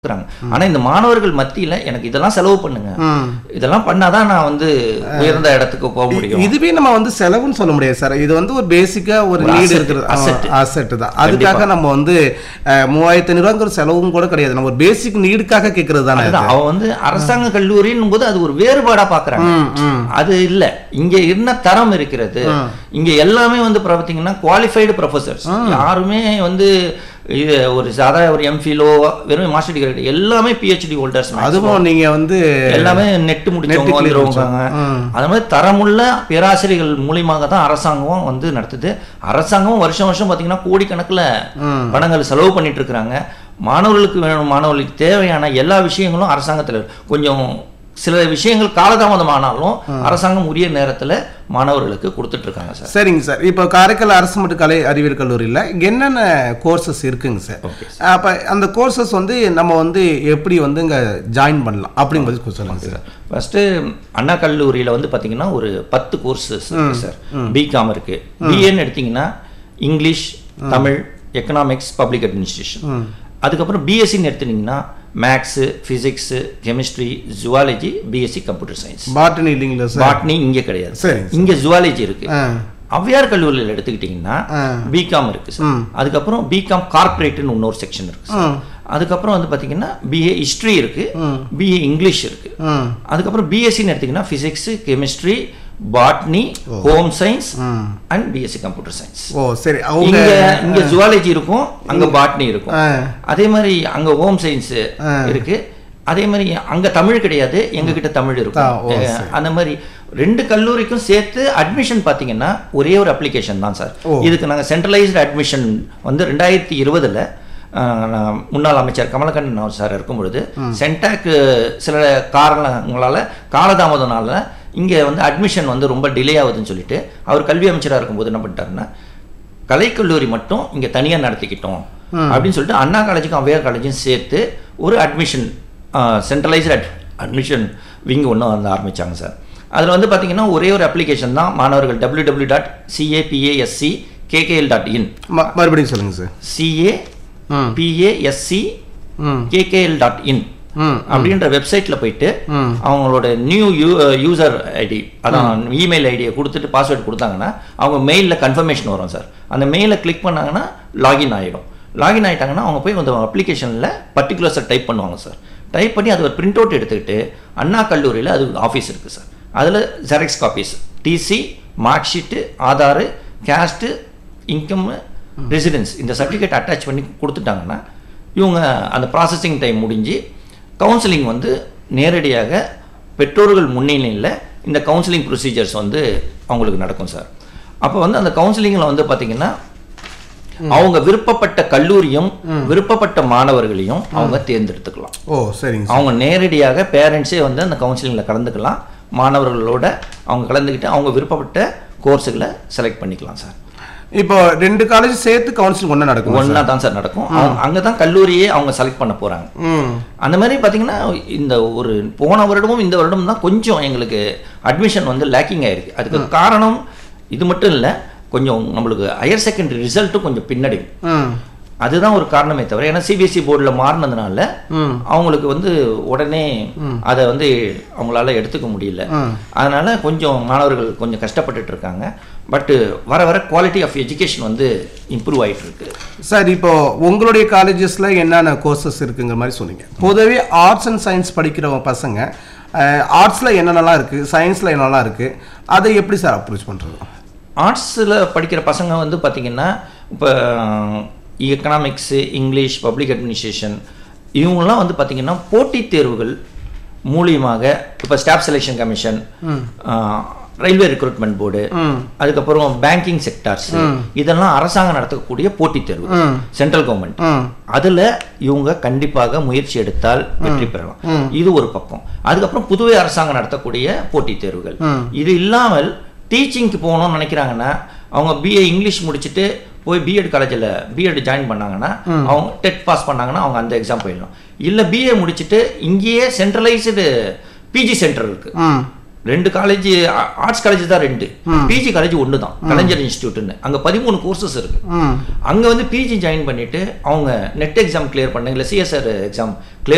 கொடுக்குறாங்க ஆனா இந்த மாணவர்கள் மத்தியில எனக்கு இதெல்லாம் செலவு பண்ணுங்க ம். இதெல்லாம் பண்ணாதான் நான் வந்து உயர்ந்த இடத்துக்கு போக முடியும் இதுவே நம்ம வந்து செலவுன்னு சொல்ல முடியாது சார் இது வந்து ஒரு பேசிக்கா ஒரு ஒரு நீடு asset, இருக்கிறது asset. அசெட் தான் அதுக்காக நம்ம வந்து அஹ், மூவாயிரத்தி ஐநூறுவாங்கிற செலவும் கூட கிடையாது நம்ம ஒரு பேசிக் நீடுக்காக கேட்கறது தானே அது. அதுதான் அவன் வந்து அரசாங்க கல்லூரின்னு போது அது ஒரு வேறுபாடா பாக்குறாங்க ம், ம். அது இல்ல இங்க என்ன தரம் இருக்கிறது இங்க எல்லாமே வந்து பாத்தீங்கன்னா குவாலிஃபைடு ப்ரொஃபசர்ஸ் யாருமே வந்து இது ஒரு சாதா ஒரு எம்ஃபிலோ வெறும் மாஸ்டர் டிகிரி எல்லாமே பிஹெச்டி ஹோல்டர்ஸ் அதுவும் நீங்க வந்து எல்லாமே நெட் முடிச்சவங்க clear வந்துருவாங்க ம். அது மாதிரி தரமுள்ள பேராசிரியர்கள் மூலியமாக தான் அரசாங்கம் வந்து நடத்துது அரசாங்கம் வருஷம் வருஷம் பார்த்தீங்கன்னா கோடிக்கணக்கில் பணங்கள் செலவு பண்ணிட்டு இருக்கிறாங்க மாணவர்களுக்கு வேணும் மாணவர்களுக்கு தேவையான எல்லா விஷயங்களும் அரசாங்கத்தில் கொஞ்சம் சில விஷயங்கள் காலதாமதமானாலும் அரசாங்கம் உரிய நேரத்தில் மாணவர்களுக்கு கொடுத்துட்டு இருக்காங்க சார் சரிங்க சார் இப்போ காரைக்கால் அரசு மற்றும் கலை அறிவியல் கல்லூரியில் என்னென்ன கோர்சஸ் இருக்குங்க சார் அப்போ அந்த கோர்சஸ் வந்து நம்ம வந்து எப்படி வந்து இங்கே ஜாயின் பண்ணலாம் அப்படிங்கிறது சொல்லுங்க சார் ஃபர்ஸ்ட்டு அண்ணா கல்லூரியில் வந்து பார்த்தீங்கன்னா ஒரு பத்து கோர்சஸ் இருக்கு சார் பிகாம் இருக்கு பிஏன்னு எடுத்தீங்கன்னா English Tamil economics public administration அதுக்கப்புறம் பிஎஸ்சின்னு எடுத்துட்டீங்கன்னா maths physics chemistry zoology BSc computer science botany இல்லைங்களா சார் பாட்னி இங்கே கிடையாது சரிங்க இங்கே ஜுவாலஜி இருக்கு ஆ ஔவையார் கல்லூரியில் எடுத்துக்கிட்டிங்கன்னா ஆ. பிகாம் இருக்கு சார் அதுக்கப்புறம் பிகாம் கார்ப்பரேட்னு இன்னொரு செக்ஷன் இருக்கு சார் ம். அதுக்கப்புறம் வந்து பார்த்தீங்கன்னா பிஏ ஹிஸ்ட்ரி இருக்கு பிஏ இங்கிலீஷ் இருக்கு ம் அதுக்கப்புறம் பிஎஸ்சின்னு எடுத்தீங்கன்னா physics chemistry botany home science and BSc computer science ஓ சரி அவங்க இங்க இங்க ஜுவாலஜி இருக்கும் அங்க பாட்னி இருக்கும் ஆ. அதே மாதிரி அங்க ஹோம் சயின்ஸ் இருக்கு அதே மாதிரி அங்க தமிழ் கிடையாது எங்க கிட்ட தமிழ் ஆ, இருக்கும் ஓ, அஹ், அந்த மாதிரி ரெண்டு கல்லூரிக்கும் சேர்த்து அட்மிஷன் பாத்தீங்கன்னா ஒரே ஒரு அப்ளிகேஷன் தான் சார் ஓ. இதுக்கு நாங்க சென்ட்ரலைஸ்டு அட்மிஷன் வந்து ரெண்டாயிரத்தி இருபதுல நான் முன்னாள் அமைச்சர் கமலக்கண்ணன் சார் இருக்கும் பொழுது சென்டாக் சில காரணங்களால காலதாமதனால இங்க வந்து அட்மிஷன் வந்து ரொம்ப டிலே ஆகுதுன்னு சொல்லிட்டு அவர் கல்வி அமைச்சரா இருக்கும்போது என்ன பண்ணிட்டாருன்னா கலைக்கல்லூரி மட்டும் இங்க தனியா நடத்திக்கிட்டோம் அப்படின்னு சொல்லிட்டு அண்ணா காலேஜுக்கும் ஔவையார் காலேஜும் சேர்த்து ஒரு அட்மிஷன் சென்ட்ரலைஸ்டு அட்மிஷன் விங் ஒன்று வந்து ஆரம்பிச்சாங்க சார் அதில் வந்து பார்த்தீங்கன்னா ஒரே ஒரு அப்ளிகேஷன் தான் மாணவர்கள் W W dot CAPASC KKL dot in ம- மறுபடியும் சொல்லுங்க சார் சிஏ ம் பிஏஎஸ்சி ம் கேகேஎல் டாட் இன் ம் அப்படின்ற வெப்சைட்ல போயிட்டு ம். அவங்களோட நியூ யூசர் ஐடி அதான் இமெயில் ஐடியை கொடுத்துட்டு பாஸ்வேர்டு கொடுத்தாங்கன்னா அவங்க மெயிலில் கன்ஃபர்மேஷன் வரும் சார் அந்த மெயிலை கிளிக் பண்ணாங்கன்னா லாகின் ஆகிடும் லாகின் ஆகிட்டாங்கன்னா அவங்க போய் அந்த அப்ளிகேஷனில் பர்டிகுலர்ஸை டைப் பண்ணுவாங்க சார் டைப் பண்ணி அது ஒரு பிரிண்ட் அவுட் எடுத்துக்கிட்டு அண்ணா கல்லூரியில் அது ஆஃபீஸ் இருக்குது சார் அதில் xerox copies TC mark sheet Aadhaar caste income residence இந்த சர்டிஃபிகேட் அட்டாச் பண்ணி கொடுத்துட்டாங்கன்னா இவங்க அந்த ப்ராசஸிங் டைம் முடிஞ்சு கவுன்சிலிங் வந்து நேரடியாக பெற்றோர்கள் முன்னிலையில் இந்த கவுன்சிலிங் ப்ரொசீஜர்ஸ் வந்து அவங்களுக்கு நடக்கும் சார் அப்போ வந்து அந்த கவுன்சிலிங்கில் வந்து பார்த்தீங்கன்னா அவங்க விருப்பப்பட்ட கல்லூரியும் விருப்பப்பட்ட மாணவர்களையும் அவங்க தேர்ந்தெடுத்துக்கலாம் ஓ சரிங்க சார் அவங்க நேரடியாக பேரண்ட்ஸே வந்து அந்த கவுன்சிலிங்கில் கலந்துக்கலாம் மாணவர்களோட அவங்க கலந்துக்கிட்டு அவங்க விருப்பப்பட்ட கோர்ஸுகளை செலக்ட் பண்ணிக்கலாம் சார் இப்போ ரெண்டு காலேஜ் சேர்த்து கவுன்சிலிங் ஒன்றா நடக்கும் ஒன்றா தான் சார் நடக்கும் அவங்க அங்கே தான் கல்லூரியே அவங்க செலக்ட் பண்ண போகிறாங்க ம் அந்த மாதிரி பார்த்தீங்கன்னா இந்த ஒரு போன வருடமும் இந்த வருடமும் தான் கொஞ்சம் எங்களுக்கு அட்மிஷன் வந்து லேக்கிங் ஆயிருக்கு அதுக்கு காரணம் இது மட்டும் இல்லை கொஞ்சம் நம்மளுக்கு ஹையர் செகண்டரி ரிசல்ட்டும் கொஞ்சம் பின்னாடி ம் அதுதான் ஒரு காரணமே தவிர ஏன்னா சிபிஎஸ்சி போர்டில் மாறினதுனால ம். அவங்களுக்கு வந்து உடனே அதை வந்து அவங்களால எடுத்துக்க முடியல ம். அதனால கொஞ்சம் மாணவர்கள் கொஞ்சம் கஷ்டப்பட்டுட்டு இருக்காங்க பட்டு வர வர குவாலிட்டி ஆஃப் எஜுகேஷன் வந்து இம்ப்ரூவ் ஆயிட்டு இருக்கு சார் இப்போ உங்களுடைய காலேஜஸ்ல என்னென்ன கோர்சஸ் இருக்குங்கிற மாதிரி சொன்னீங்க பொதுவே ஆர்ட்ஸ் அண்ட் சயின்ஸ் படிக்கிறவங்க பசங்க ஆர்ட்ஸில் என்னென்னலாம் இருக்குது சயின்ஸில் என்னென்னலாம் இருக்குது அதை எப்படி சார் அப்ரோச் பண்ணுறது ஆர்ட்ஸில் படிக்கிற பசங்க வந்து பார்த்திங்கன்னா இப்போ எக்கனாமிக்ஸு இங்கிலீஷ் பப்ளிக் அட்மினிஸ்ட்ரேஷன் இவங்கெல்லாம் வந்து பார்த்திங்கன்னா போட்டித் தேர்வுகள் மூலியமாக இப்போ staff selection commission railway recruitment board அதுக்கப்புறம் பேங்கிங் செக்டார்ஸ் இதெல்லாம் அரசாங்கம் நடத்தக்கூடிய போட்டித் தேர்வு சென்ட்ரல் கவர்மெண்ட் ம் அதுல இவங்க கண்டிப்பாக முயற்சி எடுத்தால் வெற்றி பெறலாம் இது ஒரு பக்கம் அதுக்கப்புறம் புதுவை அரசாங்கம் நடத்தக்கூடிய போட்டித் தேர்வுகள் இது இல்லாமல் டீச்சிங்க்கு போகணும்னு நினைக்கிறாங்கன்னா அவங்க பிஏ இங்கிலீஷ் முடிச்சுட்டு போய் பிஎட் காலேஜில் பிஎட் ஜாயின் பண்ணாங்கன்னா அவங்க டெட் பாஸ் பண்ணாங்கன்னா அவங்க அந்த எக்ஸாம் போயிடலாம் இல்லை பிஏ முடிச்சுட்டு இங்கேயே சென்ட்ரலைஸ்டு பிஜி சென்டர் இருக்கு ம் ரெண்டு காலேஜ் ஆர்ட்ஸ் காலேஜ் தான் ரெண்டு பிஜி காலேஜ் ஒன்று தான் கலைஞர் இன்ஸ்டியூட்னு அங்க பதிமூணு கோர்சஸ் இருக்கு ம் அங்க வந்து பிஜி ஜாயின் பண்ணிட்டு அவங்க நெட் எக்ஸாம் கிளியர் பண்ண இல்லை சிஎஸ்ஆர் எக்ஸாம் கிளியர்